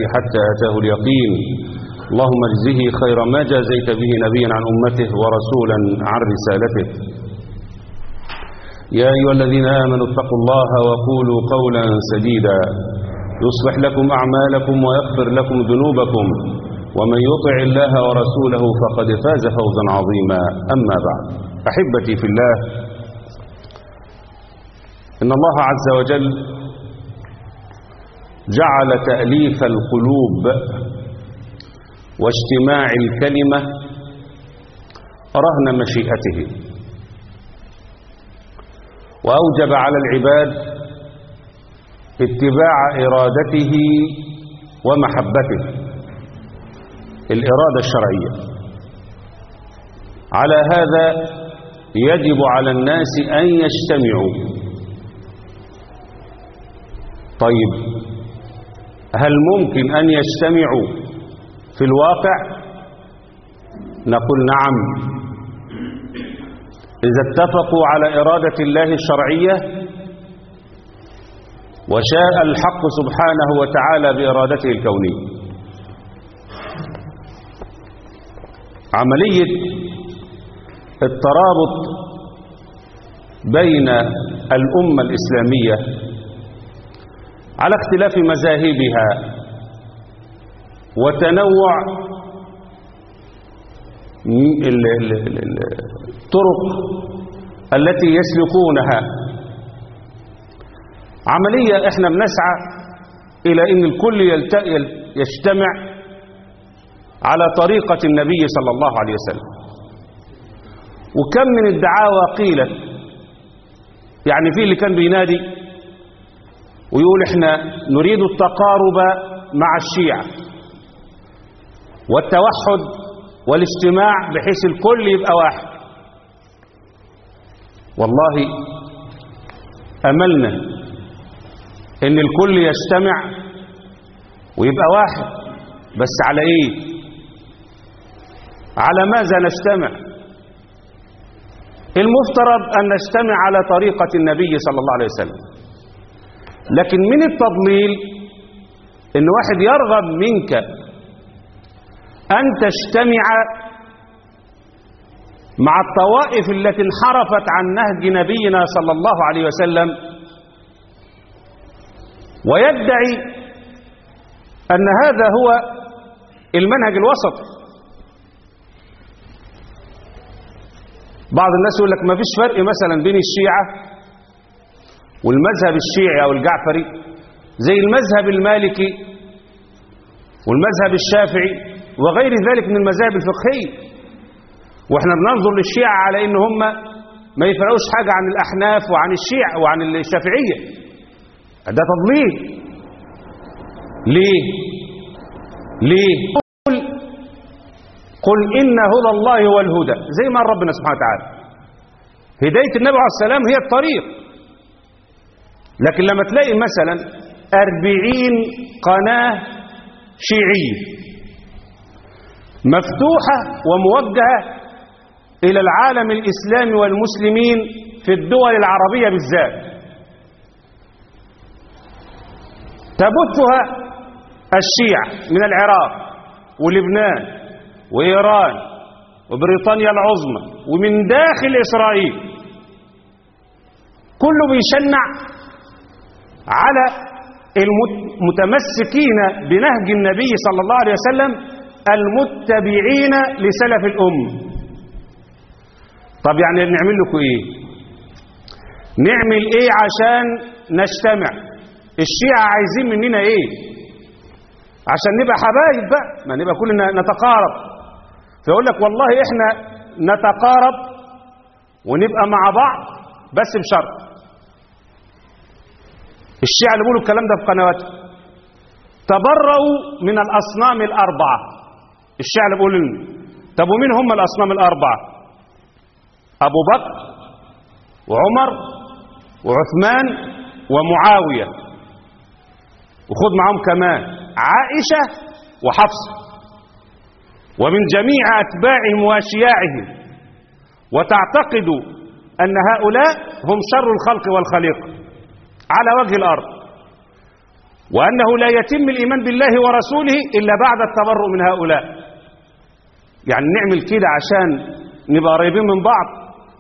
حتى أتاه اليقين اللهم اجزه خير ما جازيت به نبيا عن أمته ورسولا عن رسالته يا أيها الذين آمنوا اتقوا الله وقولوا قولا سديدا يصلح لكم أعمالكم ويغفر لكم ذنوبكم ومن يطع الله ورسوله فقد فاز فوزا عظيما أما بعد أحبتي في الله إن الله عز وجل جعل تأليف القلوب واجتماع الكلمة رهن مشيئته وأوجب على العباد اتباع إرادته ومحبته الإرادة الشرعية على هذا يجب على الناس أن يجتمعوا طيب هل ممكن أن يجتمعوا في الواقع نقول نعم إذا اتفقوا على إرادة الله الشرعية وشاء الحق سبحانه وتعالى بإرادته الكونية عملية الترابط بين الأمة الإسلامية على اختلاف مذاهبها وتنوع الطرق التي يسلكونها عملية احنا بنسعى إلى أن الكل يجتمع على طريقة النبي صلى الله عليه وسلم وكم من الدعاوى قيلت يعني في اللي كان بينادي ويقول احنا نريد التقارب مع الشيعة والتوحد والاجتماع بحيث الكل يبقى واحد والله أملنا ان الكل يجتمع ويبقى واحد بس على ايه على ماذا نجتمع المفترض أن نجتمع على طريقة النبي صلى الله عليه وسلم لكن من التضليل ان واحد يرغب منك أن تجتمع مع الطوائف التي انحرفت عن نهج نبينا صلى الله عليه وسلم ويدعي أن هذا هو المنهج الوسط بعض الناس يقول لك ما فيش فرق مثلا بين الشيعة والمذهب الشيعي أو الجعفري زي المذهب المالكي والمذهب الشافعي وغير ذلك من المذاهب الفقهية واحنا بننظر للشيعة على ان هم ما يفرقوش حاجة عن الأحناف وعن الشيعة وعن الشافعية ده تضليل ليه ليه قل قل إن هدى الله هو الهدى زي ما ربنا سبحانه وتعالى هداية النبي عليه السلام هي الطريق لكن لما تلاقي مثلا أربعين قناة شيعية مفتوحة وموجهة إلى العالم الإسلامي والمسلمين في الدول العربية بالذات تبثها الشيعة من العراق ولبنان وإيران وبريطانيا العظمى ومن داخل إسرائيل كله بيشنع على المتمسكين بنهج النبي صلى الله عليه وسلم المتبعين لسلف الأمة طب يعني نعمل لكم ايه نعمل ايه عشان نجتمع الشيعة عايزين مننا ايه عشان نبقى حبايب بقى ما نبقى كلنا نتقارب فيقول لك والله احنا نتقارب ونبقى مع بعض بس بشرط الشيعة اللي بيقولوا الكلام ده في قنواتهم تبرؤوا من الأصنام الأربعة الشيعة اللي بيقولوا لنا طب ومين هم الأصنام الأربعة أبو بكر وعمر وعثمان ومعاوية وخذ معهم كمان عائشة وحفصة ومن جميع أتباعهم وأشياعهم وتعتقد أن هؤلاء هم شر الخلق والخليقة على وجه الأرض وأنه لا يتم الإيمان بالله ورسوله إلا بعد التبرؤ من هؤلاء يعني نعمل كده عشان نبقى قريبين من بعض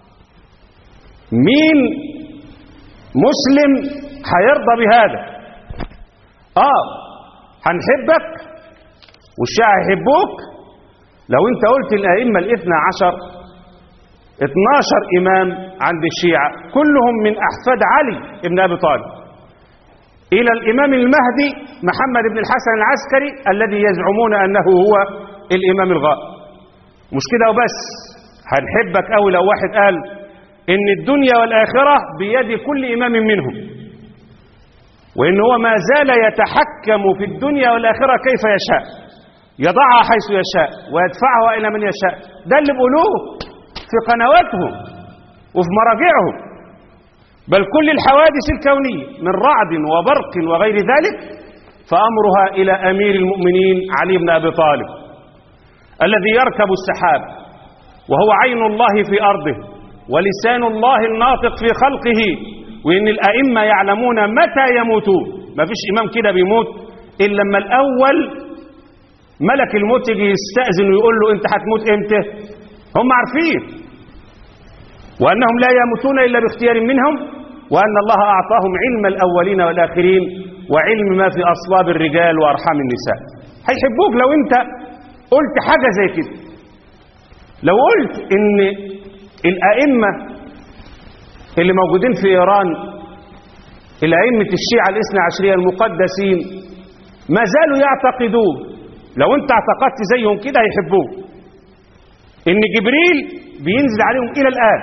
مين مسلم هيرضى بهذا اه هنحبك والشيعة يحبوك لو انت قلت الأئمة الاثنى عشر 12 إمام عند الشيعة كلهم من أحفاد علي بن أبي طالب إلى الإمام المهدي محمد بن الحسن العسكري الذي يزعمون أنه هو الإمام الغائب مش كده وبس هنحبك أوي لو واحد قال إن الدنيا والآخرة بيد كل إمام منهم وإن هو ما زال يتحكم في الدنيا والآخرة كيف يشاء يضعها حيث يشاء ويدفعها إلى من يشاء ده اللي بيقولوه في قنواتهم وفي مراجعهم بل كل الحوادث الكونية من رعد وبرق وغير ذلك فأمرها إلى أمير المؤمنين علي بن أبي طالب الذي يركب السحاب وهو عين الله في أرضه ولسان الله الناطق في خلقه وإن الأئمة يعلمون متى يموتون ما فيش إمام كده بيموت إلا لما الأول ملك الموت يجي يستأذن ويقول له أنت هتموت إمتى هم عارفين وأنهم لا يموتون إلا باختيار منهم وأن الله أعطاهم علم الأولين والآخرين وعلم ما في أصلاب الرجال وأرحام النساء هيحبوك لو أنت قلت حاجة زي كده لو قلت إن الأئمة اللي موجودين في إيران الأئمة الشيعة الاثنى عشرية المقدسين ما زالوا يعتقدون لو أنت اعتقدت زيهم كده هيحبوك إن جبريل بينزل عليهم إلى الآن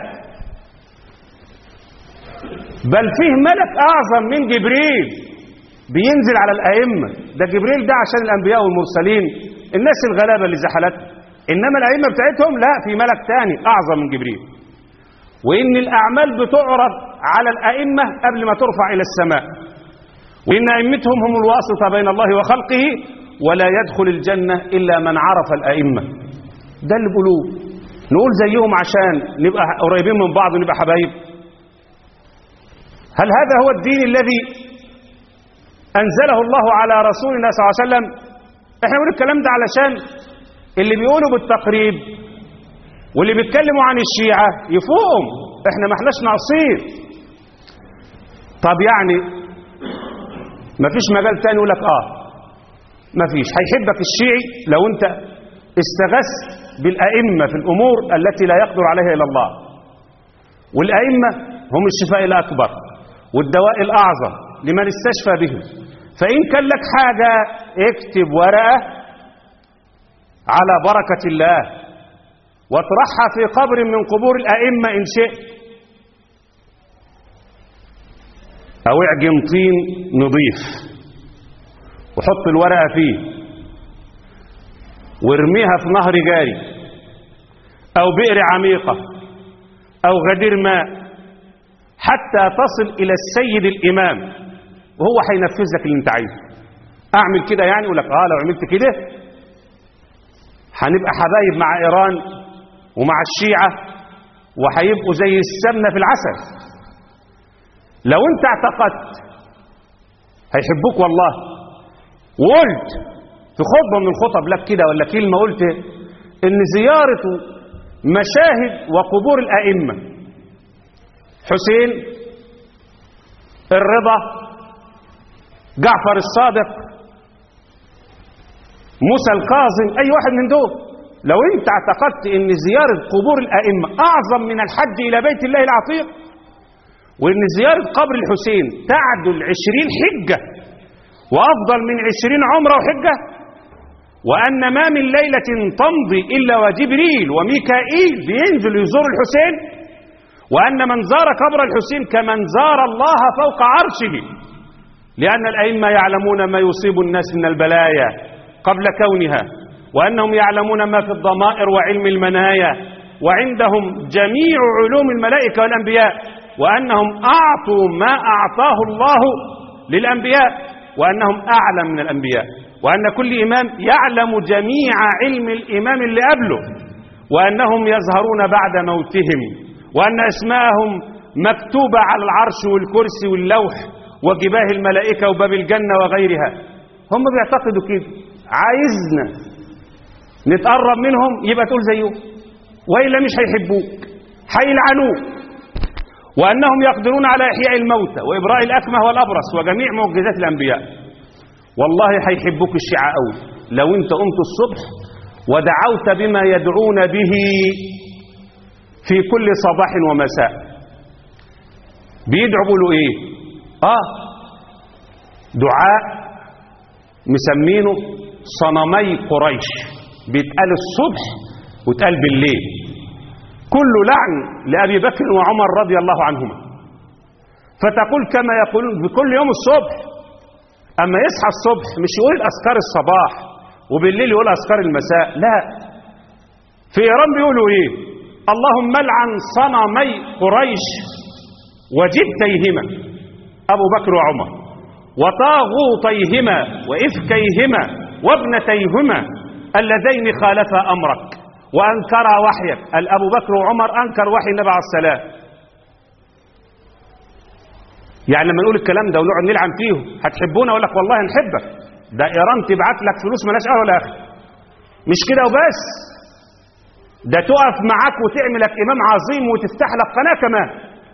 بل فيه ملك أعظم من جبريل بينزل على الأئمة ده جبريل ده عشان الأنبياء والمرسلين الناس الغلابة اللي زحلت إنما الأئمة بتاعتهم لا في ملك تاني أعظم من جبريل وإن الأعمال بتعرض على الأئمة قبل ما ترفع إلى السماء وإن أئمتهم هم الواسطة بين الله وخلقه ولا يدخل الجنة إلا من عرف الأئمة ده اللي بيقولوه نقول زيهم عشان نبقى قريبين من بعض ونبقى حبايب هل هذا هو الدين الذي أنزله الله على رسولنا صلى الله عليه وسلم احنا بنقول الكلام ده علشان اللي بيقولوا بالتقريب واللي بيتكلموا عن الشيعة يفوقهم احنا ما احناش ناقصين طب يعني ما فيش مجال تاني يقول لك اه ما فيش هيحبك الشيعي لو انت استغثت بالأئمة في الأمور التي لا يقدر عليها إلا الله والأئمة هم الشفاء الأكبر والدواء الأعظم لمن استشفى بهم فإن كان لك حاجة اكتب ورقة على بركة الله واطرحها في قبر من قبور الأئمة إن شئت أو اعجن طين نظيف وحط الورقة فيه وارميها في نهر جاري أو بئر عميقة أو غدير ماء حتى تصل إلى السيد الإمام وهو هينفذ لك اللي انت عايزه أعمل كده يعني يقول لك آه لو عملت كده هنبقى حبايب مع إيران ومع الشيعة وهيبقوا زي السمنة في العسل لو انت اعتقدت هيحبوك والله وقلت في خطبة من الخطب لك كده ولا كلمة قلت ان زيارة مشاهد وقبور الأئمة حسين الرضا جعفر الصادق موسى الكاظم أي واحد من دول لو انت اعتقدت ان زيارة قبور الأئمة أعظم من الحج إلى بيت الله العتيق وان زيارة قبر الحسين تعدل عشرين حجة وأفضل من عشرين عمرة وحجة وأن ما من ليلة تمضي إلا وجبريل وميكائيل بينزل يزور الحسين وأن من زار قبر الحسين كمن زار الله فوق عرشه لأن الأئمة يعلمون ما يصيب الناس من البلايا قبل كونها وأنهم يعلمون ما في الضمائر وعلم المنايا وعندهم جميع علوم الملائكة والأنبياء وأنهم أعطوا ما أعطاه الله للأنبياء وأنهم أعلم من الأنبياء وأن كل إمام يعلم جميع علم الإمام اللي قبله وأنهم يظهرون بعد موتهم وأن أسماءهم مكتوبة على العرش والكرسي واللوح وجباه الملائكة وباب الجنة وغيرها هم بيعتقدوا كده عايزنا نتقرب منهم يبقى تقول زيهم وإلا مش هيحبوك هيلعنوك وأنهم يقدرون على إحياء الموتى وإبراء الأكمه والأبرص وجميع معجزات الأنبياء والله هيحبوك الشيعة قوي لو أنت قمت الصبح ودعوت بما يدعون به في كل صباح ومساء بيدعوا بيقولوا ايه اه دعاء مسمينه صنمي قريش بيتقال الصبح وتقال بالليل كل لعن لأبي بكر وعمر رضي الله عنهما فتقول كما يقولون بكل يوم الصبح أما يصحى الصبح مش يقول أذكار الصباح وبالليل يقول أذكار المساء لا في إيران بيقولوا إيه اللهم لعن صنمي قريش وجبتيهما أبو بكر وعمر وطاغوتيهما وإفكيهما وابنتيهما اللذين خالفا أمرك وأنكرا وحيك الأبو بكر وعمر أنكر وحي النبي عليه السلام يعني لما نقول الكلام ده ونقعد نلعن فيه هتحبونا اقول لك والله نحبك ده ايران تبعت لك فلوس ملاش اول ولا اخر مش كده وبس ده تقف معاك وتعمل لك امام عظيم وتفتح لك قناه كمان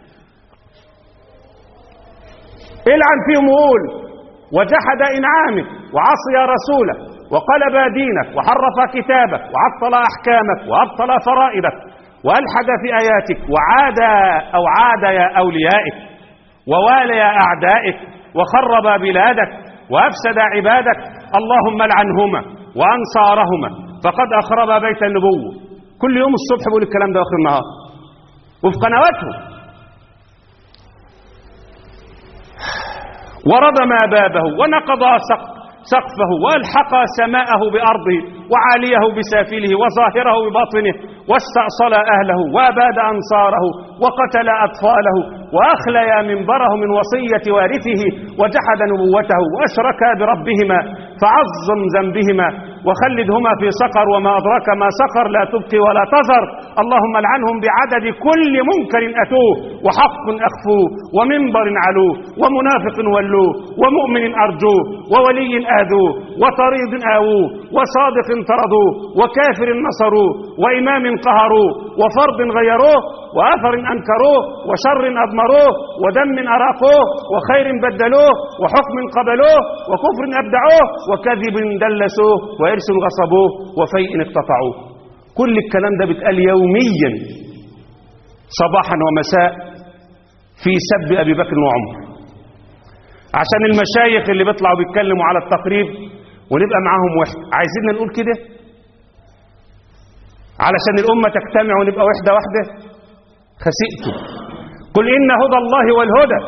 العن فيهم وقول وجحد انعامك وعصي رسولك وقلب دينك وحرف كتابك وعطل احكامك وابطل فرائدك والحد في اياتك وعاد او عاد يا اوليائك ووالي أعدائك وخرب بلادك وأفسد عبادك اللهم لعنهما وأنصارهما فقد أخرب بيت النبوة كل يوم الصبح بقول الكلام ده آخر النهار وفي قنواتهم وردم بابه ونقض سقفه والحق سماءه بأرضه وعاليه بسافله وظاهره بباطنه واستأصل أهله وأباد أنصاره وقتل أطفاله وأخلي منبره من وصية وارثه وجحد نبوته وأشرك بربهما فعظم ذنبهما وخلدهما في سقر وما أدراك ما سقر لا تبقي ولا تذر اللهم لعنهم بعدد كل منكر أتوه وحق أخفوه ومنبر علوه ومنافق ولوه ومؤمن أرجوه وولي آذوه وطريد آووه وصادق طردوه وكافر نصروه وإمام قهروه وفرض غيروه وأثر أنكروه وشر أضمروه ودم أراقوه وخير بدلوه وحكم قبلوه وكفر أبدعوه وكذب دلسوه وإرس غصبوه وفيء اقتطعوه كل الكلام ده بيتقال يوميا صباحا ومساء في سب أبي بكر وعمر عشان المشايخ اللي بيطلعوا بيتكلموا على التقريب ونبقى معاهم وحدة عايزين نقول كده علشان الأمة تجتمع ونبقى وحدة واحدة خسئتم قل إن هدى الله والهدى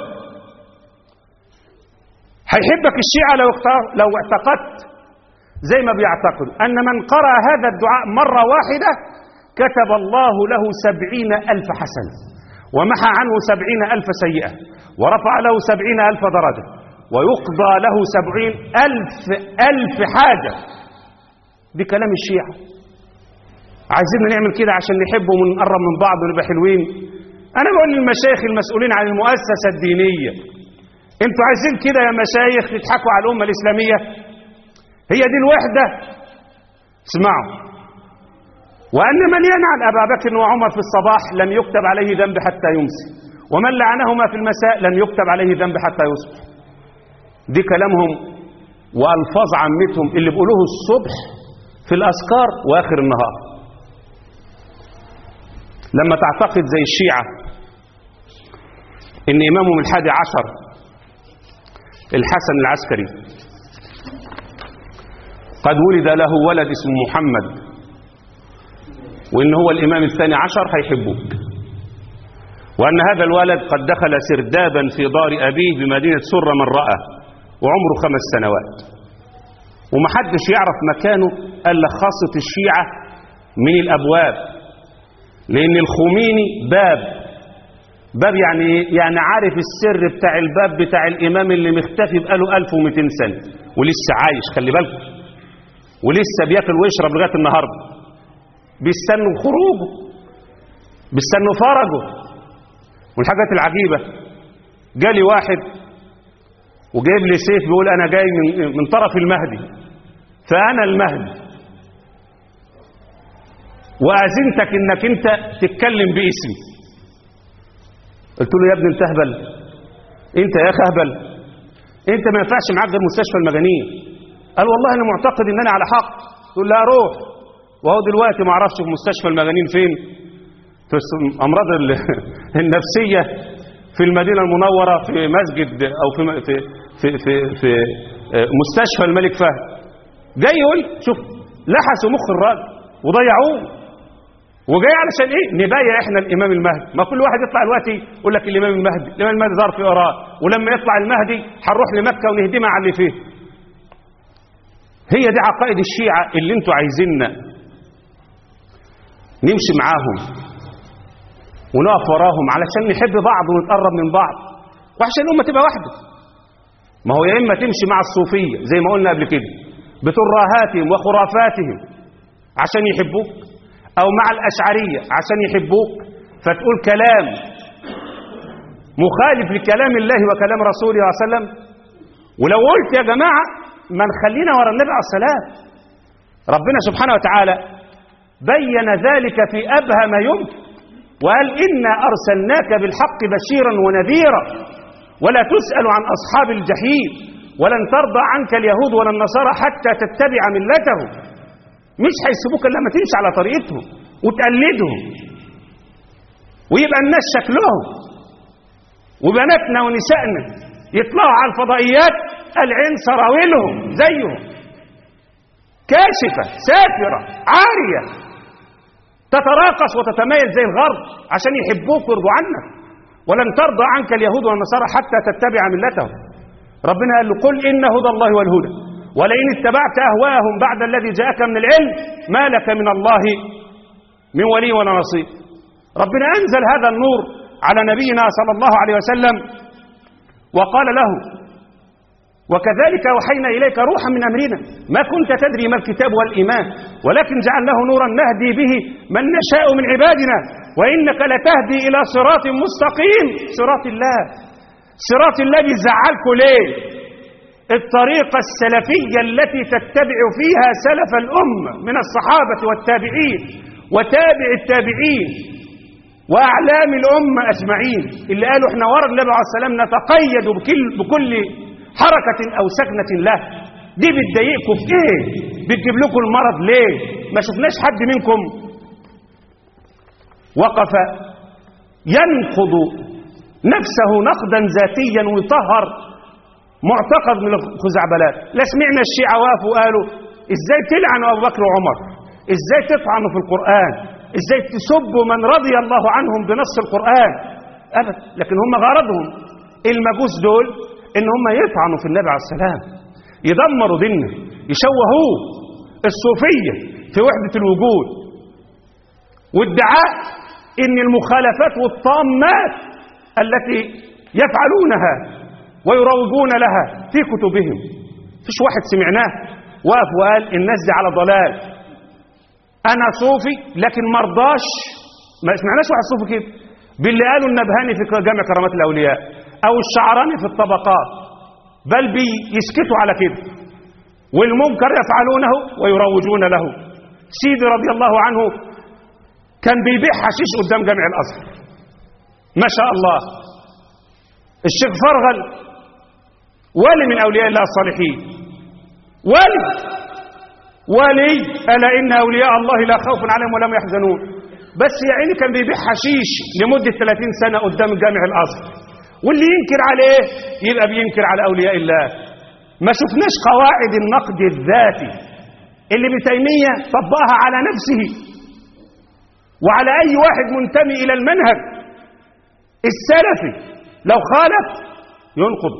هيحبك الشيعة لو لو اعتقدت زي ما بيعتقدوا أن من قرأ هذا الدعاء مرة واحدة كتب الله له سبعين ألف حسنة ومحى عنه سبعين ألف سيئة ورفع له سبعين ألف درجة ويقضى له سبعين ألف ألف حاجة دي كلام الشيعة عايزين نعمل كده عشان نحبهم ونقرب من بعض ونبقى حلوين انا بقول للمشايخ المسؤولين عن المؤسسه الدينيه انتوا عايزين كده يا مشايخ تضحكوا على الامه الاسلاميه هي دي الوحده اسمعوا وان من ينعل ابا بكر وعمر في الصباح لم يكتب عليه ذنب حتى يمسي ومن لعنهما في المساء لم يكتب عليه ذنب حتى يصبح دي كلامهم والفاظ عامتهم اللي بيقولوه الصبح في الاذكار واخر النهار لما تعتقد زي الشيعة ان امامهم الحادي عشر الحسن العسكري قد ولد له ولد اسمه محمد وان هو الامام الثاني عشر هيحبوك وان هذا الولد قد دخل سردابا في دار ابيه بمدينة سر من رأى وعمره خمس سنوات ومحدش يعرف مكانه الا خاصة الشيعة من الابواب لان الخميني باب باب يعني ايه يعني عارف السر بتاع الباب بتاع الامام اللي مختفي بقاله 1200 سنه ولسه عايش خلي بالكم ولسه بياكل ويشرب لغايه النهارده بيستنوا خروجه بيستنوا فرجه والحاجات العجيبه جالي واحد وجايب لي سيف بيقول انا جاي من من طرف المهدي فانا المهدي واذنتك انك انت تتكلم باسمي قلت له يا ابني انت اهبل انت يا اخي اهبل انت ما ينفعش معاك غير مستشفى المجانين قال والله انا معتقد ان انا على حق تقول لا روح وهو دلوقتي ما اعرفش في مستشفى المجانين فين في الامراض ال- النفسيه في المدينه المنوره في مسجد او في م- في في في, في آه، مستشفى الملك فهد جاي يقول شوف لحسوا مخ الراجل وضيعوه وجاي علشان ايه نبايع احنا الامام المهدي ما كل واحد يطلع دلوقتي يقول لك الامام المهدي الامام المهدي ظهر في ايران ولما يطلع المهدي هنروح لمكه ونهدمها على اللي فيه هي دي عقائد الشيعه اللي انتوا عايزيننا نمشي معاهم ونقف وراهم علشان نحب بعض ونتقرب من بعض وعشان الامه تبقى واحده ما هو يا اما تمشي مع الصوفيه زي ما قلنا قبل كده بترهاتهم وخرافاتهم عشان يحبوك او مع الاشعريه عشان يحبوك فتقول كلام مخالف لكلام الله وكلام رسوله صلى الله عليه وسلم ولو قلت يا جماعه ما نخلينا ورا النبي عليه السلام ربنا سبحانه وتعالى بين ذلك في ابهى ما يمكن وقال انا ارسلناك بالحق بشيرا ونذيرا ولا تسال عن اصحاب الجحيم ولن ترضى عنك اليهود ولا النصارى حتى تتبع ملتهم مش هيسيبوك الا لما تمشي على طريقتهم وتقلدهم ويبقى الناس شكلهم وبناتنا ونسائنا يطلعوا على الفضائيات العين سراويلهم زيهم كاشفة سافرة عارية تتراقص وتتميز زي الغرب عشان يحبوك ويرضوا عنك ولن ترضى عنك اليهود والنصارى حتى تتبع ملتهم ربنا قال له قل إن هدى الله والهدى ولئن اتبعت أهواءهم بعد الذي جاءك من العلم ما لك من الله من ولي ولا نصير ربنا أنزل هذا النور على نبينا صلى الله عليه وسلم وقال له وكذلك أوحينا إليك روحا من أمرنا ما كنت تدري ما الكتاب والإيمان ولكن جعلناه نورا نهدي به من نشاء من عبادنا وإنك لتهدي إلى صراط مستقيم صراط الله صراط الله بيزعلكوا ليه الطريقة السلفية التي تتبع فيها سلف الأمة من الصحابة والتابعين وتابع التابعين وأعلام الأمة أجمعين اللي قالوا احنا ورا النبي عليه السلام نتقيد بكل, بكل حركة أو سكنة له دي بتضايقكم في ايه بتجيب لكم المرض ليه ما شفناش حد منكم وقف ينقض نفسه نقدا ذاتيا ويطهر معتقد من الخزعبلات لا سمعنا الشيعة وقفوا قالوا ازاي تلعنوا ابو بكر وعمر ازاي تطعنوا في القرآن ازاي تسبوا من رضي الله عنهم بنص القرآن ابدا لكن هم غرضهم المجوس دول ان هم يطعنوا في النبي عليه السلام يدمروا ديننا يشوهوه الصوفية في وحدة الوجود وادعاء ان المخالفات والطامات التي يفعلونها ويروجون لها في كتبهم فيش واحد سمعناه وقف وقال الناس دي على ضلال انا صوفي لكن مرضاش ما سمعناش واحد صوفي كده باللي قالوا النبهاني في جامع كرامات الاولياء او الشعراني في الطبقات بل بيسكتوا على كده والمنكر يفعلونه ويروجون له سيدي رضي الله عنه كان بيبيع حشيش قدام جامع الازهر ما شاء الله الشيخ فرغل ولي من اولياء الله الصالحين ولي ولي الا ان اولياء الله لا خوف عليهم ولا هم يحزنون بس يا عيني كان بيبيع حشيش لمده 30 سنه قدام جامع الازهر واللي ينكر عليه يبقى بينكر على اولياء الله ما شفناش قواعد النقد الذاتي اللي ابن تيميه طبقها على نفسه وعلى اي واحد منتمي الى المنهج السلفي لو خالف ينقض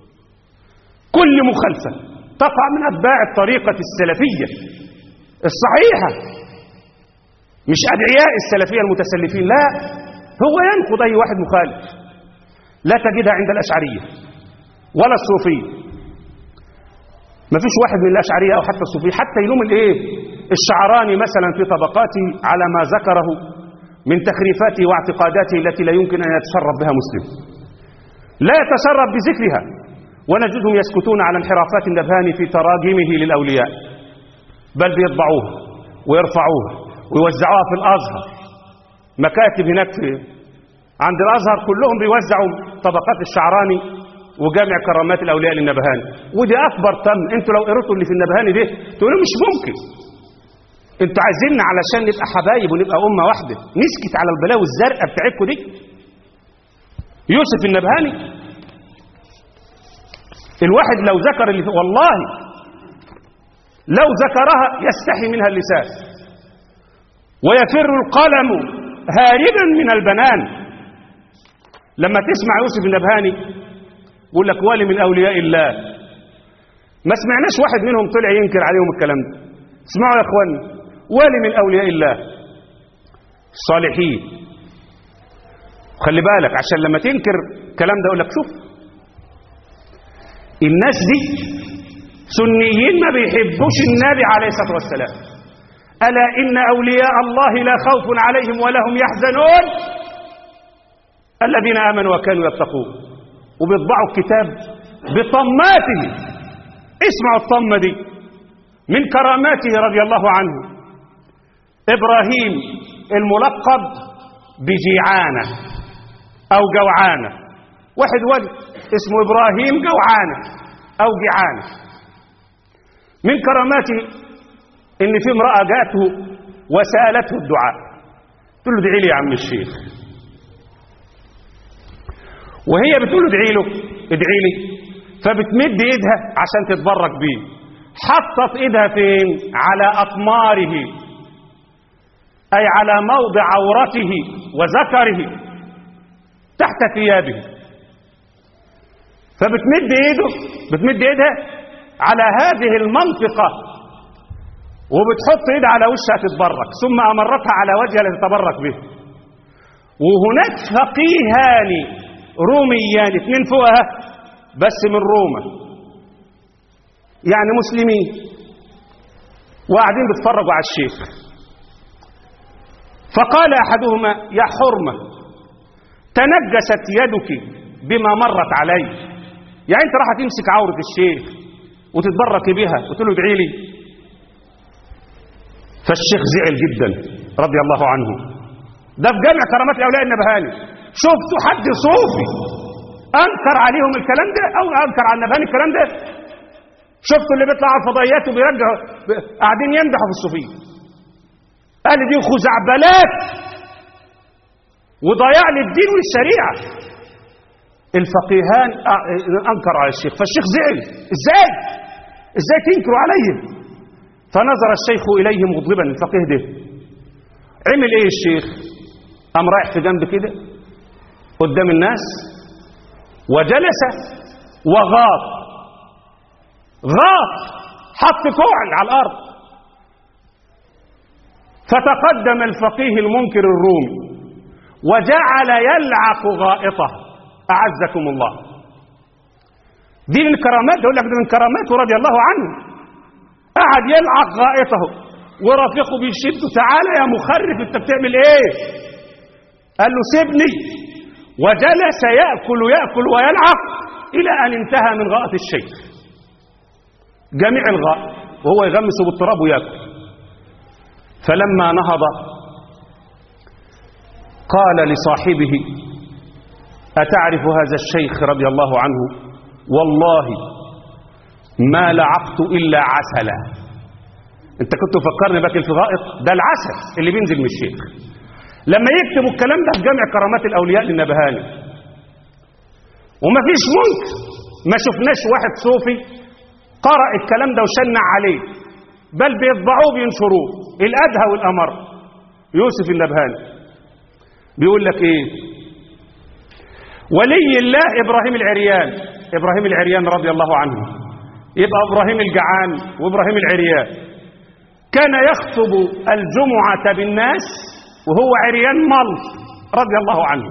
كل مخالفه تقع من اتباع الطريقه السلفيه الصحيحه مش ادعياء السلفيه المتسلفين لا هو ينقض اي واحد مخالف لا تجدها عند الاشعريه ولا الصوفيه ما فيش واحد من الاشعريه او حتى الصوفيه حتى يلوم الايه الشعراني مثلا في طبقاته على ما ذكره من تخريفاته واعتقاداته التي لا يمكن ان يتشرف بها مسلم لا يتشرف بذكرها ونجدهم يسكتون على انحرافات النبهاني في تراجمه للأولياء بل بيطبعوها ويرفعوها ويوزعوها في الأزهر مكاتب هناك في عند الأزهر كلهم بيوزعوا طبقات الشعراني وجامع كرامات الأولياء للنبهاني ودي أكبر تم انتوا لو قريتوا اللي في النبهاني ده تقولوا مش ممكن انتوا عايزيننا علشان نبقى حبايب ونبقى أمة واحدة نسكت على البلاوي الزرقاء بتاعتكم دي يوسف النبهاني الواحد لو ذكر اللي في والله لو ذكرها يستحي منها اللسان ويفر القلم هاربا من البنان لما تسمع يوسف النبهاني يقول لك ولي من أولياء الله ما سمعناش واحد منهم طلع ينكر عليهم الكلام ده اسمعوا يا اخواني ولي من أولياء الله الصالحين خلي بالك عشان لما تنكر الكلام ده يقول لك شوف الناس دي سنيين ما بيحبوش النبي عليه الصلاة والسلام ألا إن أولياء الله لا خوف عليهم ولا هم يحزنون الذين آمنوا وكانوا يتقون وبيطبعوا الكتاب بطماته اسمعوا الطمة دي من كراماته رضي الله عنه إبراهيم الملقب بجيعانة أو جوعانة واحد ولد اسمه إبراهيم جوعانة أو جيعانة من كراماته إن في امرأة جاءته وسألته الدعاء تقول له ادعي لي يا عم الشيخ وهي بتقول له ادعي له ادعي لي فبتمد ايدها عشان تتبرك بيه حطت ايدها فين على اطماره اي على موضع عورته وذكره تحت ثيابه فبتمد ايده بتمد ايدها على هذه المنطقة وبتحط ايدها على وشها تتبرك ثم امرتها على وجهها لتتبرك به وهناك فقيهان روميان اثنين فوقها بس من روما يعني مسلمين وقاعدين بيتفرجوا على الشيخ فقال احدهما يا حرمه تنجست يدك بما مرت علي يعني انت راح تمسك عورة الشيخ وتتبرك بها وتقول له ادعي لي فالشيخ زعل جدا رضي الله عنه ده في جامع كرامات الاولياء النبهاني شفتوا حد صوفي انكر عليهم الكلام ده او انكر على النبهاني الكلام ده شفتوا اللي بيطلع على الفضائيات وبيرجعوا قاعدين يمدحوا في الصوفيه قال دي خزعبلات وضياع للدين والشريعه الفقيهان انكر على الشيخ فالشيخ زعل ازاي ازاي تنكروا علي فنظر الشيخ اليه مغضبا الفقيه ده عمل ايه الشيخ قام رايح في جنب كده قدام الناس وجلس وغاط غاط حط كوعل على الارض فتقدم الفقيه المنكر الرومي وجعل يلعق غائطه أعزكم الله دي من كرامات يقول لك دي من كراماته رضي الله عنه قعد يلعق غائطه ورفيقه بيشده تعالى يا مخرف انت بتعمل ايه قال له سيبني وجلس يأكل يأكل ويلعق إلى أن انتهى من غائط الشيخ جميع الغائط وهو يغمس بالتراب ويأكل فلما نهض قال لصاحبه أتعرف هذا الشيخ رضي الله عنه والله ما لعقت إلا عسلا انت كنت فكرني باكل في غائط ده العسل اللي بينزل من الشيخ لما يكتبوا الكلام ده في جامع كرامات الأولياء للنبهاني وما فيش منكر ما شفناش واحد صوفي قرأ الكلام ده وشنع عليه بل بيطبعوه بينشروه الأدهى والأمر يوسف النبهاني بيقول لك ايه ولي الله إبراهيم العريان إبراهيم العريان رضي الله عنه يبقى إبراهيم الجعان وإبراهيم العريان كان يخطب الجمعة بالناس وهو عريان ملط رضي الله عنه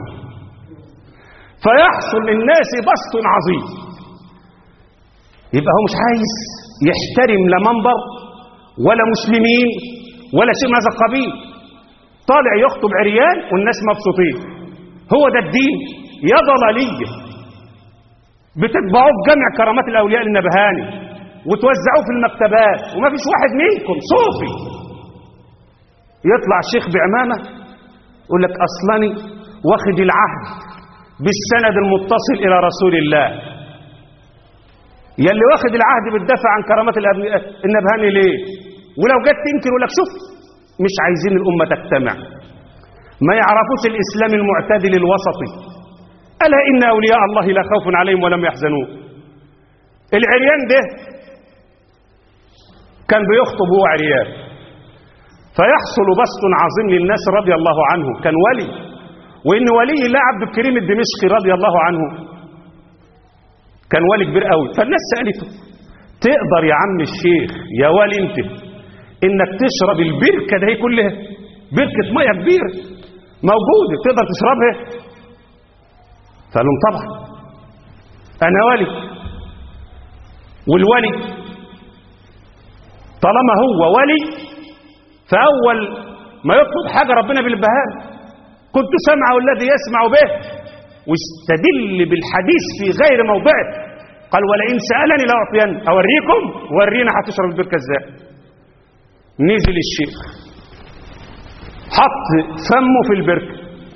فيحصل للناس بسط عظيم يبقى هو مش عايز يحترم لا منبر ولا مسلمين ولا شيء من هذا القبيل طالع يخطب عريان والناس مبسوطين هو ده الدين يا ضلالية بتطبعوه بجمع كرامات الأولياء للنبهاني وتوزعوه في المكتبات وما فيش واحد منكم صوفي يطلع شيخ بعمامة يقول لك أصلني واخد العهد بالسند المتصل إلى رسول الله يلي واخد العهد بالدفع عن كرامات الأب- النبهاني ليه ولو جت تنكر يقول لك شوف مش عايزين الأمة تجتمع ما يعرفوش الإسلام المعتدل الوسطي ألا إن أولياء الله لا خوف عليهم ولم يحزنون العريان ده كان بيخطب هو عريان فيحصل بسط عظيم للناس رضي الله عنه كان ولي وإن ولي الله عبد الكريم الدمشقي رضي الله عنه كان ولي كبير قوي فالناس سألته تقدر يا عم الشيخ يا ولي انت انك تشرب البركة ده هي كلها بركة مية كبيرة موجودة تقدر تشربها فقال لهم طبعا انا ولي والولي طالما هو ولي فاول ما يطلب حاجة ربنا بالبهان كنت سمعه الذي يسمع به واستدل بالحديث في غير موضعه قال ولئن سألني لأعطين أوريكم ورينا هتشرب البركة ازاي نزل الشيخ حط فمه في البركة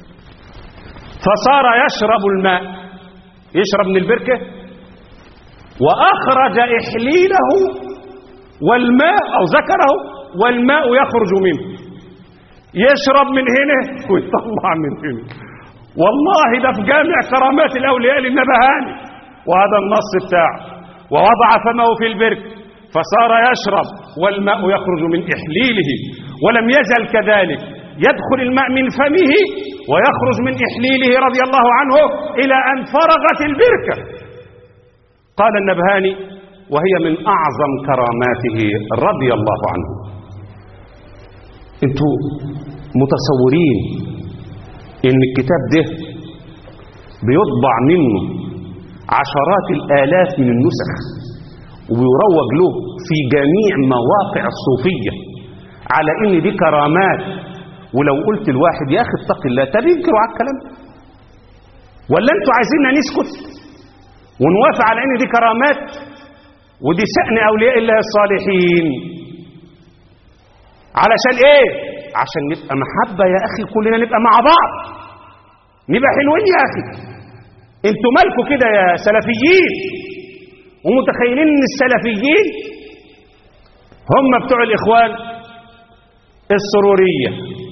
فصار يشرب الماء يشرب من البركة وأخرج إحليله والماء أو ذكره والماء يخرج منه يشرب من هنا ويطلع من هنا والله ده في جامع كرامات الأولياء للنبهاني وهذا النص بتاعه ووضع فمه في البرك فصار يشرب والماء يخرج من إحليله ولم يزل كذلك يدخل الماء من فمه ويخرج من إحليله رضي الله عنه إلى أن فرغت البركة قال النبهاني وهي من أعظم كراماته رضي الله عنه انتوا متصورين ان الكتاب ده بيطبع منه عشرات الالاف من النسخ وبيروج له في جميع مواقع الصوفية على ان دي كرامات ولو قلت الواحد يا اخي اتق الله طب ينكروا على الكلام ده ولا انتوا عايزيننا نسكت ونوافق على ان دي كرامات ودي شأن اولياء الله الصالحين علشان ايه عشان نبقى محبة يا اخي كلنا نبقى مع بعض نبقى حلوين يا اخي انتوا مالكوا كده يا سلفيين ومتخيلين ان السلفيين هم بتوع الاخوان السرورية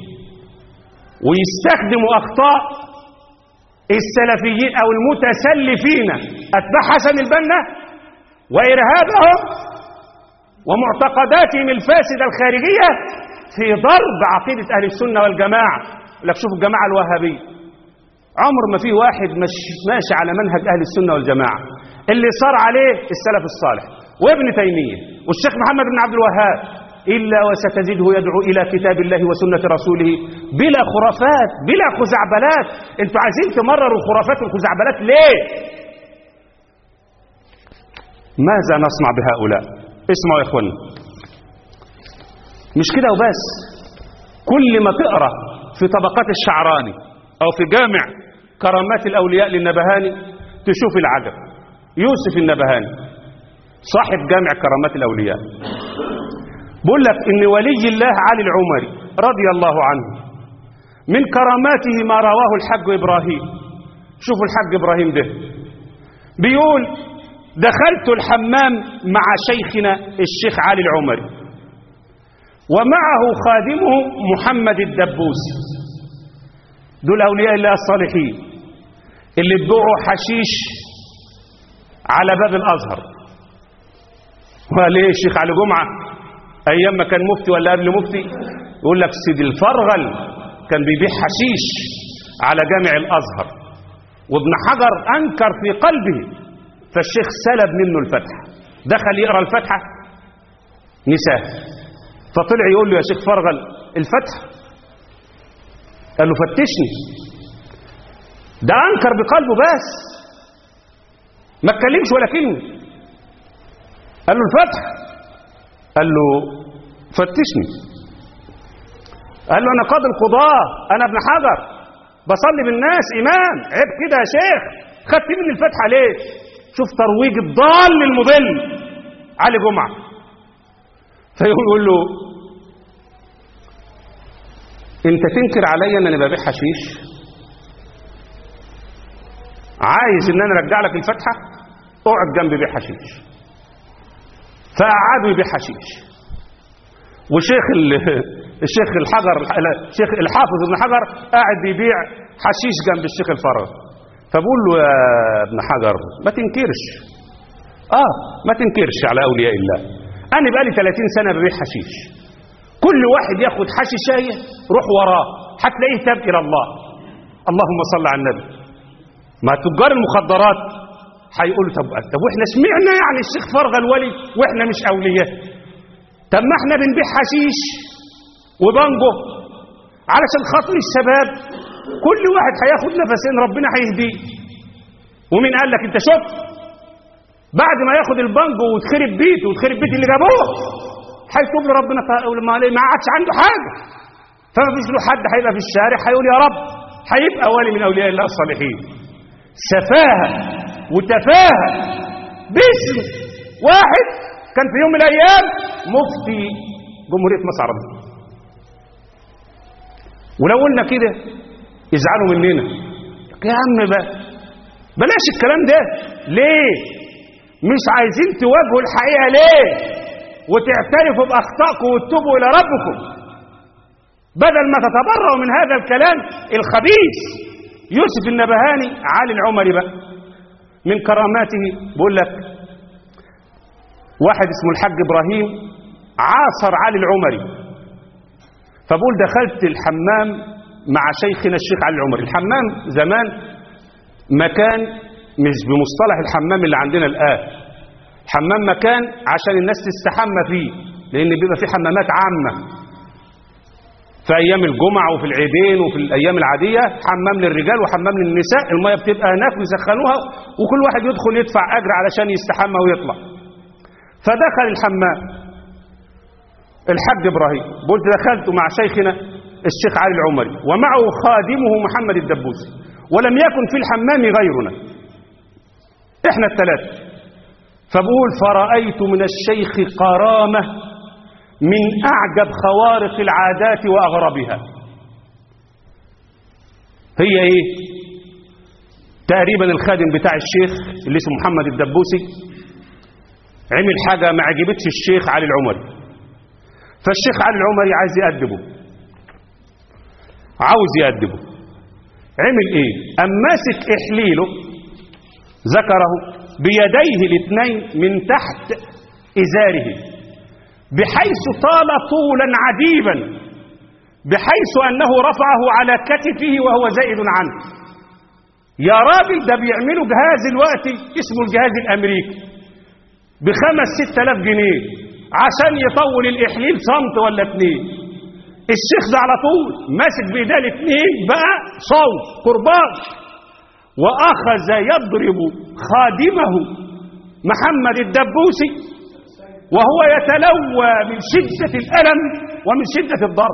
ويستخدموا اخطاء السلفيين او المتسلفين اتباع حسن البنا وارهابهم ومعتقداتهم الفاسدة الخارجية في ضرب عقيدة أهل السنة والجماعة لك شوفوا الجماعة الوهابية عمر ما في واحد مش ماشي على منهج أهل السنة والجماعة اللي صار عليه السلف الصالح وابن تيمية والشيخ محمد بن عبد الوهاب إلا وستجده يدعو إلى كتاب الله وسنة رسوله بلا خرافات بلا خزعبلات انتوا عايزين تمرروا الخرافات والخزعبلات ليه ماذا نصنع بهؤلاء اسمعوا يا اخوانا مش كده وبس كل ما تقرا في طبقات الشعراني او في جامع كرامات الاولياء للنبهاني تشوف العجب يوسف النبهاني صاحب جامع كرامات الاولياء بقول لك ان ولي الله علي العمري رضي الله عنه من كراماته ما رواه الحاج ابراهيم شوفوا الحاج ابراهيم ده بيقول دخلت الحمام مع شيخنا الشيخ علي العمري ومعه خادمه محمد الدبوسي دول أولياء الله الصالحين اللي ادعوا حشيش على باب الأزهر وقال ايه الشيخ علي جمعة أيام ما كان مفتي ولا قبل مفتي يقول لك سيدي الفرغل كان بيبيع حشيش على جامع الأزهر وابن حجر أنكر في قلبه فالشيخ سلب منه الفتحة دخل يقرأ الفتحة نساه فطلع يقول له يا شيخ فرغل الفتحة قال له فتشني ده أنكر بقلبه بس ما اتكلمش ولا كلمة قال له الفتحة قال له فتشني قال له أنا قاضي القضاة أنا ابن حجر بصلي بالناس إمام عيب كده يا شيخ خدت مني الفتحة ليه شوف ترويج الضال المضل علي جمعة فيقول له انت تنكر عليا ان انا ببيع حشيش عايز ان انا ارجع لك الفتحة اقعد جنبي بيع حشيش فقعدوا يبيع حشيش وشيخ الشيخ الحجر الشيخ الحافظ ابن حجر قاعد بيبيع حشيش جنب الشيخ الفرج فبقول له يا ابن حجر ما تنكرش اه ما تنكرش على اولياء الله انا بقالي 30 سنه ببيع حشيش كل واحد ياخد حشيشايه روح وراه هتلاقيه تاب الى الله اللهم صل على النبي ما تجار المخدرات هيقولوا طب طب واحنا سمعنا يعني الشيخ فرغ الولي واحنا مش اولياء طب ما احنا بنبيع حشيش وبانجو علشان خاطر الشباب كل واحد هياخد نفسين ربنا هيهديه ومين قال لك انت شفت بعد ما ياخد البانجو وتخرب بيته وتخرب بيت اللي جابوه هيتوب لربنا ما ما عادش عنده حاجه فما فيش له حد هيبقى في الشارع هيقول يا رب هيبقى ولي من اولياء الله الصالحين سفاهه وتفاهه باسم واحد كان في يوم من الايام مفتي جمهوريه مصر العربيه ولو قلنا كده يزعلوا مننا يا عم بقى بلاش الكلام ده ليه مش عايزين تواجهوا الحقيقه ليه وتعترفوا باخطائكم وتتوبوا الى ربكم بدل ما تتبرأوا من هذا الكلام الخبيث يوسف النبهاني علي العمري بقى من كراماته بقول لك واحد اسمه الحاج ابراهيم عاصر علي العمري فبقول دخلت الحمام مع شيخنا الشيخ علي العمري الحمام زمان مكان مش بمصطلح الحمام اللي عندنا الآن حمام مكان عشان الناس تستحمى فيه لأن بيبقى فيه حمامات عامة في أيام الجمعة وفي العيدين وفي الأيام العادية حمام للرجال وحمام للنساء المية بتبقى هناك ويسخنوها وكل واحد يدخل يدفع أجر علشان يستحمى ويطلع فدخل الحمام الحاج إبراهيم قلت دخلت مع شيخنا الشيخ علي العمري ومعه خادمه محمد الدبوسي ولم يكن في الحمام غيرنا احنا الثلاثة فبقول فرأيت من الشيخ قرامة من أعجب خوارق العادات وأغربها هي ايه تقريبا الخادم بتاع الشيخ اللي اسمه محمد الدبوسي عمل حاجة ما عجبتش الشيخ علي العمري فالشيخ علي العمري عايز يأدبه عاوز يأدبه عمل ايه أم ماسك إحليله ذكره بيديه الاثنين من تحت إزاره بحيث طال طولا عجيبا بحيث أنه رفعه على كتفه وهو زائد عنه يا راجل ده بيعملوا جهاز الوقت اسمه الجهاز الأمريكي بخمس ست الاف جنيه عشان يطول الإحليل صمت ولا اتنين الشيخ ده على طول ماسك بإيديه الاثنين بقى صوت قرباش وأخذ يضرب خادمه محمد الدبوسي وهو يتلوى من شدة الألم ومن شدة الضرب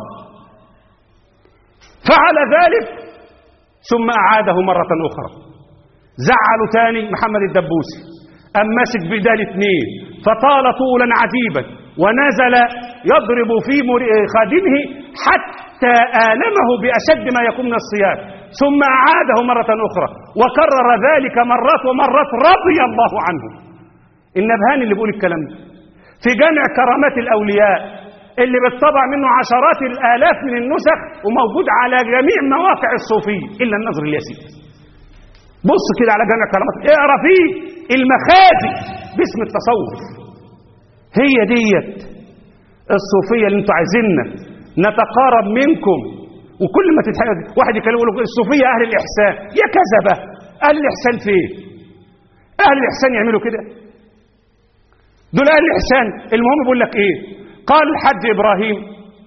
فعل ذلك ثم أعاده مرة أخرى زعلوا تاني محمد الدبوسي أم مسك بإيديه الاثنين فطال طولا عجيبا ونزل يضرب في خادمه حتى آلمه بأشد ما يكون من الصيام ثم أعاده مرة أخرى وكرر ذلك مرات ومرات رضي الله عنه النبهاني اللي بيقول الكلام ده في جامع كرامات الأولياء اللي بتطبع منه عشرات الآلاف من النسخ وموجود على جميع مواقع الصوفية إلا النظر اليسير بص كده على جامع كرامات اقرا فيه المخازي باسم التصوف هي ديت الصوفية اللي انتوا عايزيننا نتقارب منكم وكل ما تتحدث واحد يكلم يقول الصوفية أهل الإحسان يا كذبة أهل الإحسان فين أهل الإحسان يعملوا كده دول أهل الإحسان المهم بيقول لك إيه قال الحج إبراهيم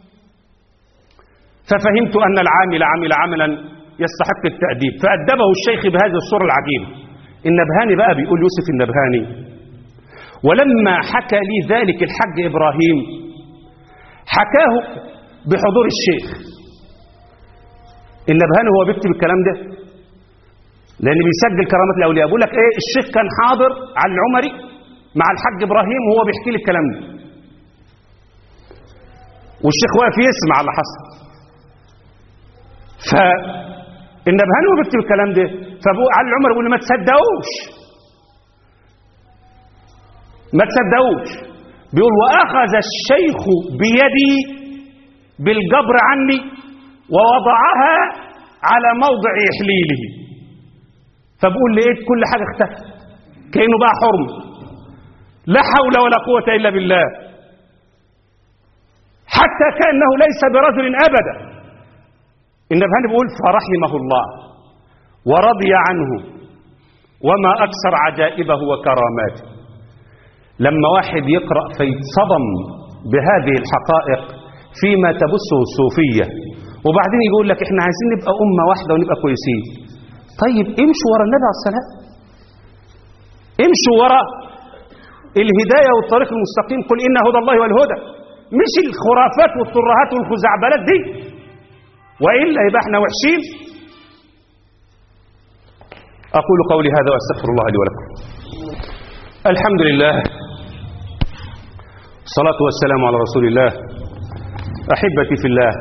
ففهمت أن العامل عمل عملا يستحق التأديب فأدبه الشيخ بهذه الصورة العجيبة النبهاني بقى بيقول يوسف النبهاني ولما حكى لي ذلك الحج إبراهيم حكاه بحضور الشيخ النبهاني هو بيكتب الكلام ده لان بيسجل كرامات الاولياء بيقول لك ايه الشيخ كان حاضر على العمري مع الحاج ابراهيم وهو بيحكي لي الكلام ده والشيخ واقف يسمع اللي حصل ف النبهاني هو بيكتب الكلام ده فابوه علي العمر بيقول لي ما تصدقوش ما تصدقوش بيقول واخذ الشيخ بيدي بالجبر عني ووضعها على موضع احليله فبقول لقيت كل حاجه اختفت كانه بقى حرم لا حول ولا قوه الا بالله حتى كانه ليس برجل ابدا النبهاني بيقول فرحمه الله ورضي عنه وما اكثر عجائبه وكراماته لما واحد يقرا فيتصدم بهذه الحقائق فيما تبثه الصوفيه وبعدين يقول لك احنا عايزين نبقى امه واحده ونبقى كويسين طيب امشوا ورا النبي عليه السلام امشوا ورا الهدايه والطريق المستقيم قل ان هدى الله والهدى مش الخرافات والترهات والخزعبلات دي والا يبقى احنا وحشين اقول قولي هذا واستغفر الله لي ولكم الحمد لله الصلاه والسلام على رسول الله احبتي في الله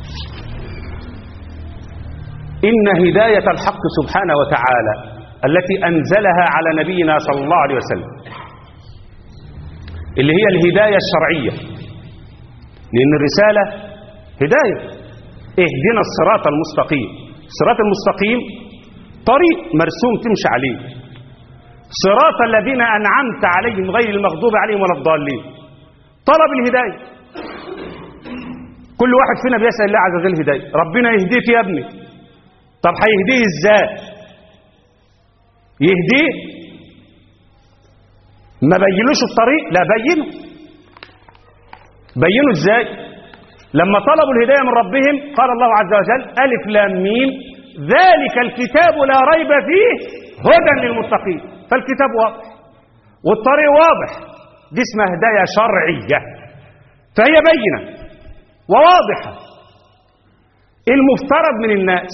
إن هداية الحق سبحانه وتعالى التي أنزلها على نبينا صلى الله عليه وسلم اللي هي الهداية الشرعية لأن الرسالة هداية اهدنا الصراط المستقيم الصراط المستقيم طريق مرسوم تمشي عليه صراط الذين أنعمت عليهم غير المغضوب عليهم ولا الضالين طلب الهداية كل واحد فينا بيسأل الله عز وجل الهداية ربنا يهديك يا ابني طب هيهديه ازاي يهديه ما بينوش الطريق لا بينه بينه ازاي لما طلبوا الهدايه من ربهم قال الله عز وجل الف لام ميم ذلك الكتاب لا ريب فيه هدى للمتقين فالكتاب واضح والطريق واضح دي اسمها هدايه شرعيه فهي بينه وواضحه المفترض من الناس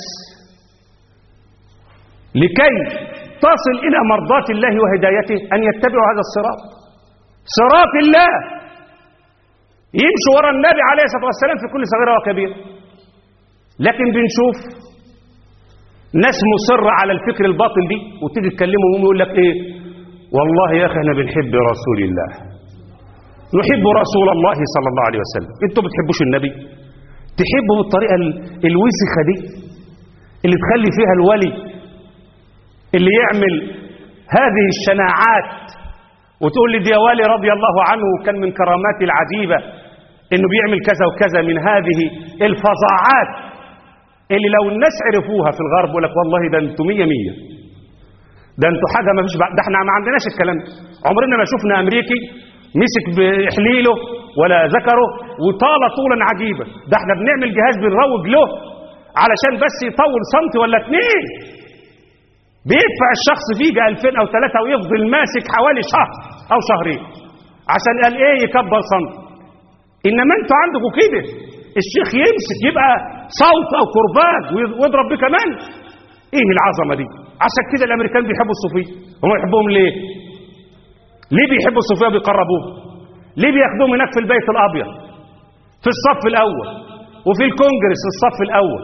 لكي تصل إلى مرضاة الله وهدايته أن يتبعوا هذا الصراط صراط الله يمشوا وراء النبي عليه الصلاة والسلام في كل صغيرة وكبيرة لكن بنشوف ناس مصرة على الفكر الباطل دي وتيجي تكلمهم ويقول لك ايه والله يا اخي احنا بنحب رسول الله نحب رسول الله صلى الله عليه وسلم انتوا بتحبوش النبي تحبوا بالطريقة الوسخة دي اللي تخلي فيها الولي اللي يعمل هذه الشناعات وتقول لي ديوالي رضي الله عنه كان من كراماته العجيبة انه بيعمل كذا وكذا من هذه الفظاعات اللي لو الناس عرفوها في الغرب يقول لك والله ده انتوا مية مية ده انتوا حاجة ما فيش بقى ده احنا ما عندناش الكلام ده عمرنا ما شفنا امريكي مسك بإحليله ولا ذكره وطال طولا عجيبا ده احنا بنعمل جهاز بنروج له علشان بس يطول سنتي ولا اتنين بيدفع الشخص فيه 2000 او 3 ويفضل ماسك حوالي شهر او شهرين عشان قال ايه يكبر صمت انما انتوا عندكم كده الشيخ يمسك يبقى صوت او قربان ويضرب بيه كمان ايه العظمه دي عشان كده الامريكان بيحبوا الصوفيه هم يحبوهم ليه ليه بيحبوا الصوفيه بيقربوه ليه بياخدوهم هناك في البيت الابيض في الصف الاول وفي الكونجرس في الصف الاول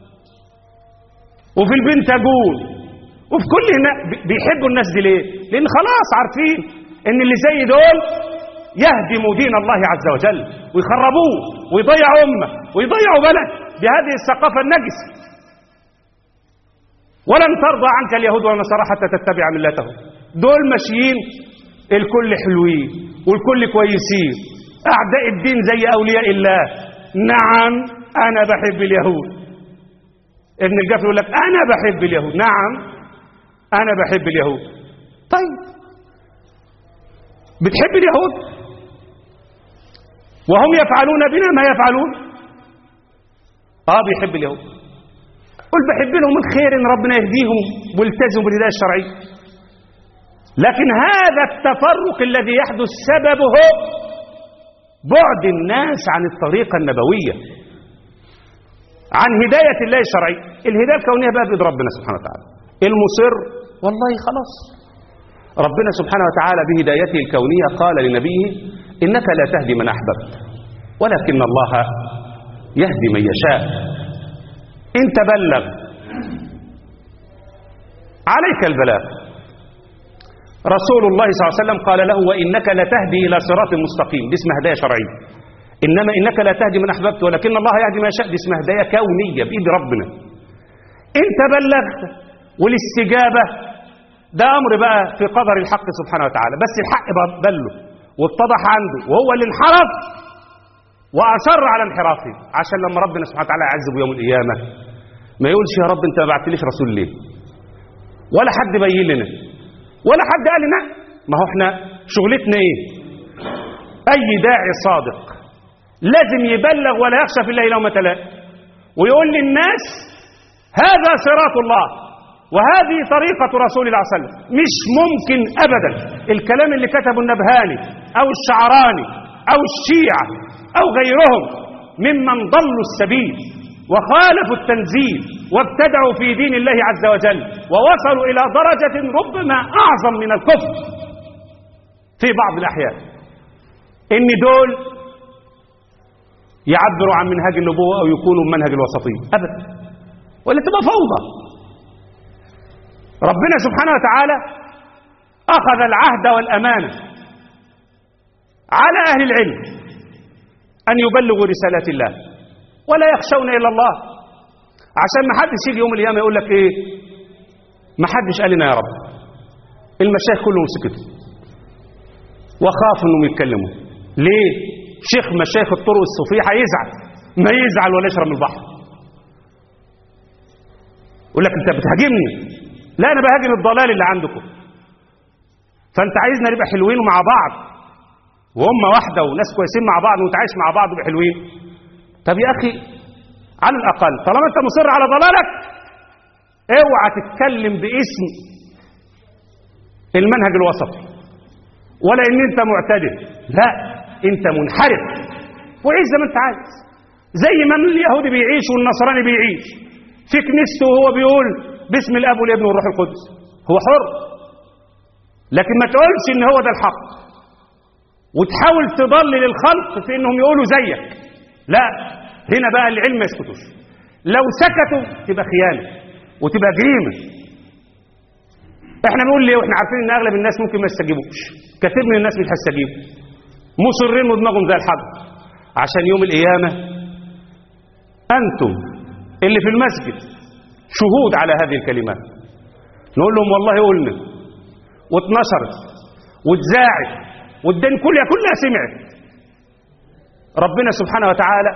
وفي البنتاجون وفي كل هنا بيحبوا الناس دي ليه لان خلاص عارفين ان اللي زي دول يهدموا دين الله عز وجل ويخربوه ويضيعوا امه ويضيعوا بلد بهذه الثقافه النجسه ولن ترضى عنك اليهود والنصارى حتى تتبع ملتهم دول ماشيين الكل حلوين والكل كويسين اعداء الدين زي اولياء الله نعم انا بحب اليهود ابن الجفر يقول لك انا بحب اليهود نعم أنا بحب اليهود طيب بتحب اليهود وهم يفعلون بنا ما يفعلون آه بيحب اليهود قل بحب لهم الخير إن ربنا يهديهم والتزموا بالهداية الشرعية لكن هذا التفرق الذي يحدث سببه بعد الناس عن الطريقة النبوية عن هداية الله الشرعية الهداية الكونية بقى بيد ربنا سبحانه وتعالى المصر والله خلاص ربنا سبحانه وتعالى بهدايته الكونية قال لنبيه إنك لا تهدي من أحببت ولكن الله يهدي من يشاء انت بلغ عليك البلاغ رسول الله صلى الله عليه وسلم قال له وإنك لتهدي إلى صراط مستقيم دي اسمها هداية شرعية إنما إنك لا تهدي من أحببت ولكن الله يهدي ما يشاء دي اسمها هداية كونية بإيد ربنا انت بلغت والاستجابة ده أمر بقى في قدر الحق سبحانه وتعالى بس الحق بله واتضح عنده وهو اللي انحرف وأصر على انحرافه عشان لما ربنا سبحانه وتعالى يعذبه يوم القيامة ما يقولش يا رب انت ما بعتليش رسول ليه ولا حد بين لنا ولا حد قال لنا ما هو احنا شغلتنا ايه اي داعي صادق لازم يبلغ ولا يخشى في الله لومة لائم ويقول للناس هذا صراط الله وهذه طريقة رسول الله صلى الله عليه وسلم مش ممكن أبدا الكلام اللي كتبه النبهاني أو الشعراني أو الشيعة أو غيرهم ممن ضلوا السبيل وخالفوا التنزيل وابتدعوا في دين الله عز وجل ووصلوا إلى درجة ربما أعظم من الكفر في بعض الأحيان إن دول يعبروا عن منهج النبوة أو يكونوا منهج الوسطية أبدا ولا تبقى فوضى ربنا سبحانه وتعالى أخذ العهد والأمانة على أهل العلم أن يبلغوا رسالات الله ولا يخشون إلا الله عشان ما حدش يجي يوم القيامة يقول لك إيه ما حدش قال لنا يا رب المشايخ كلهم سكتوا وخافوا انهم يتكلموا ليه شيخ مشايخ الطرق الصوفية هيزعل ما يزعل ولا يشرب من البحر يقول لك انت بتهاجمني لا انا بهاجم الضلال اللي عندكم فانت عايزنا نبقى حلوين مع بعض وهم واحدة وناس كويسين مع بعض ونتعايش مع بعض ونبقى حلوين طب يا اخي على الاقل طالما انت مصر على ضلالك اوعى تتكلم باسم المنهج الوسطي ولا ان انت معتدل لا انت منحرف وعيش زي ما انت عايز زي ما اليهودي بيعيش والنصراني بيعيش في كنيسته وهو بيقول باسم الاب والابن والروح القدس هو حر لكن ما تقولش ان هو ده الحق وتحاول تضلل الخلق في انهم يقولوا زيك لا هنا بقى العلم ما يسكتوش لو سكتوا تبقى خيانه وتبقى جريمه احنا بنقول ليه واحنا عارفين ان اغلب الناس ممكن ما يستجيبوش كثير من الناس مش هيستجيبوا مصرين ودماغهم زي الحجر عشان يوم القيامه انتم اللي في المسجد شهود على هذه الكلمات نقول لهم والله قلنا واتنشرت واتذاعت والدين كلها كلها سمعت ربنا سبحانه وتعالى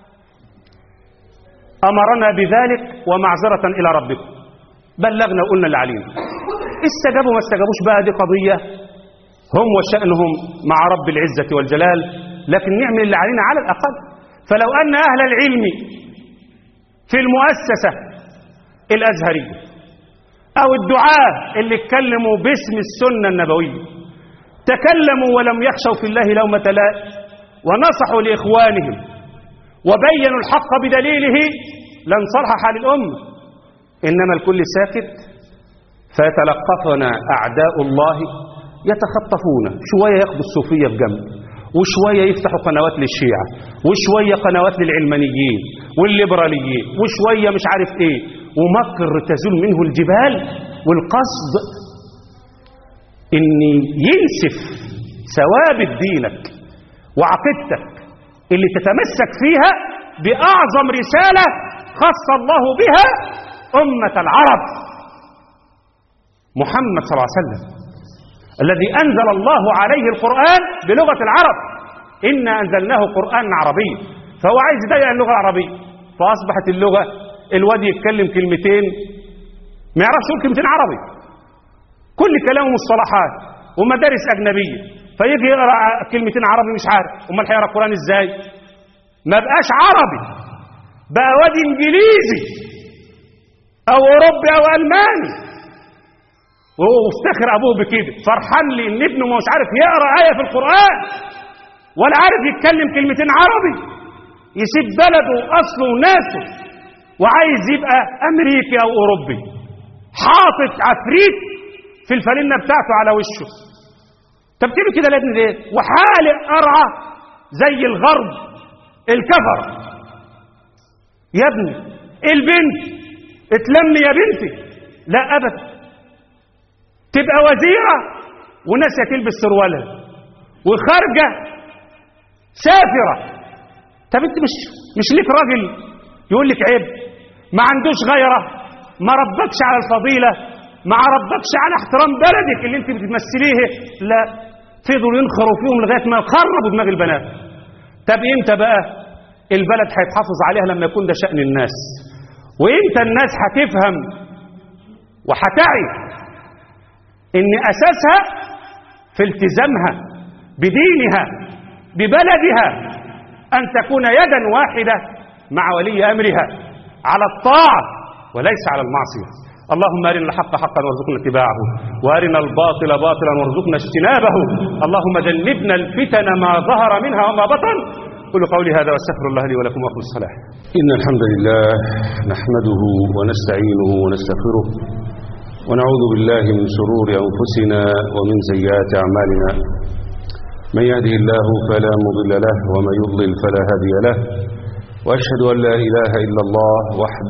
أمرنا بذلك ومعذرة إلى ربكم بلغنا وقلنا اللي علينا استجابوا ما استجابوش بقى دي قضية هم وشأنهم مع رب العزة والجلال لكن نعمل اللي علينا على الأقل فلو أن أهل العلم في المؤسسة الأزهرية أو الدعاة اللي اتكلموا باسم السنة النبوية تكلموا ولم يخشوا في الله لومة لائم ونصحوا لإخوانهم وبينوا الحق بدليله لانصلح حال الأمة إنما الكل ساكت فيتلقفنا أعداء الله يتخطفون شوية ياخدوا الصوفية بجنب وشوية يفتحوا قنوات للشيعة وشوية قنوات للعلمانيين والليبراليين وشوية مش عارف ايه ومكر تزول منه الجبال والقصد ان ينسف ثوابت دينك وعقيدتك اللي تتمسك فيها بأعظم رسالة خص الله بها أمة العرب محمد صلى الله عليه وسلم الذي أنزل الله عليه القرآن بلغة العرب إنا أنزلناه قرآن عربي فهو عايز يضيع اللغة العربية فأصبحت اللغة الواد يتكلم كلمتين ما يعرفش يقول كلمتين عربي كل كلامه مصطلحات ومدارس أجنبية فيجي يقرأ كلمتين عربي مش عارف امال هيقرأ القرآن ازاي ما بقاش عربي بقى واد انجليزي او اوروبي او الماني وهو مفتخر ابوه بكده فرحان لي ان ابنه مش عارف يقرا ايه في القران ولا عارف يتكلم كلمتين عربي يسيب بلده واصله وناسه وعايز يبقى امريكي او اوروبي حاطط عفريت في الفانلة بتاعته على وشه طب بتعمل كده لابن ليه وحالق قرعه زي الغرب الكفر يا ابني البنت اتلم يا بنتي لا ابدا تبقى وزيره وناسيه تلبس سروالها وخارجه سافره طب انت مش مش ليك راجل يقول لك عيب ما عندوش غيره ما ربكش على الفضيله ما ربكش على احترام بلدك اللي انت بتمثليه لا فضلوا ينخروا فيهم لغايه ما خربوا دماغ البنات طب امتى بقى البلد هيتحافظ عليها لما يكون ده شأن الناس وامتى الناس هتفهم وهتعي ان اساسها في التزامها بدينها ببلدها ان تكون يدا واحده مع ولي امرها على الطاعه وليس على المعصيه اللهم ارنا الحق حقا وارزقنا اتباعه وارنا الباطل باطلا وارزقنا اجتنابه اللهم جنبنا الفتن ما ظهر منها وما بطن قل قولي هذا واستغفر الله لي ولكم واخلص الصلاه إن الحمد لله نحمده ونستعينه ونستغفره ونعوذ بالله من شرور أنفسنا ومن سيئات أعمالنا من يهده الله فلا مضل له ومن يضلل فلا هادي له وأشهد أن لا إله إلا الله وحده